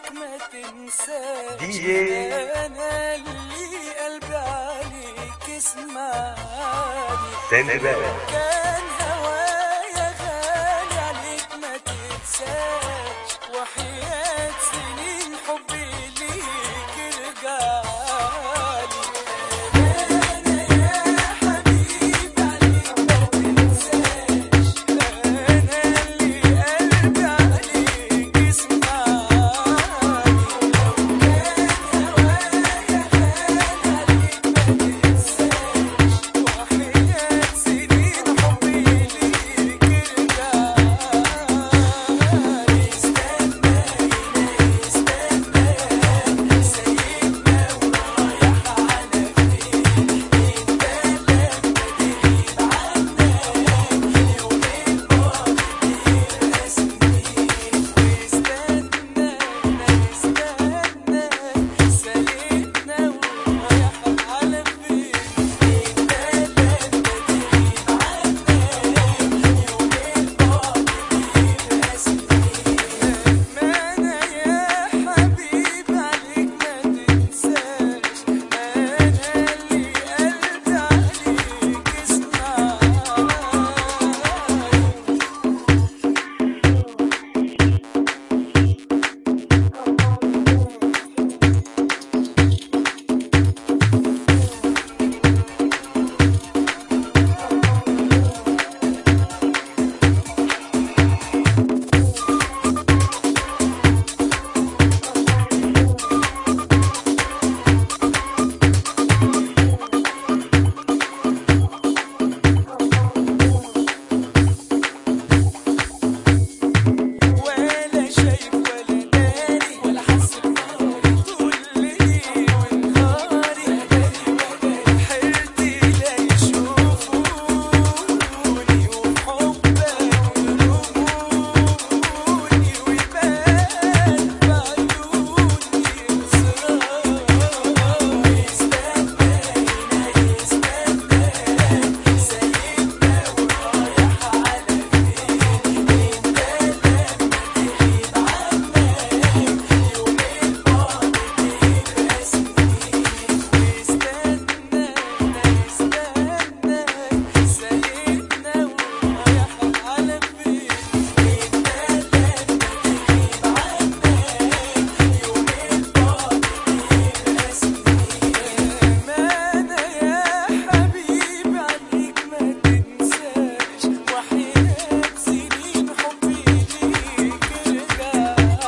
عليك ما تنساش دي جي. انا اللي قلبي عليك اسمعني سندباد كان هوايا غالي عليك ما تنساش وحياة سنين حبي ليك رجعلي أنا يا حبيبي عليك ما تنساش أنا اللي قلبي عليك اسمعني كان هوايا غالي عليك ما تنساش وحياة سنين حبي ليك رجعلي استنى استنى سيبنا ورايح على فين انت لما تغيب عنا يومين بعد بيبقى سنين واستنى استنى سيبنا ورايح على فين انت لما تغيب عنا يومين بعد بيبقى سنين ما انا يا حبيب عليك ما تنساش انا اللي قلبي عليك اسمعني ولا شايف ولا داري ولا حاسس بناري طول ليلي ونهاري حيرتي لا يشوفوني وبحبك يرموني ويبان بعيوني وصراري استنى استنى سايبنا ورايح على فين انت حبيبي عليك ما تنساش وحياة سنين حبي ليك رجعلي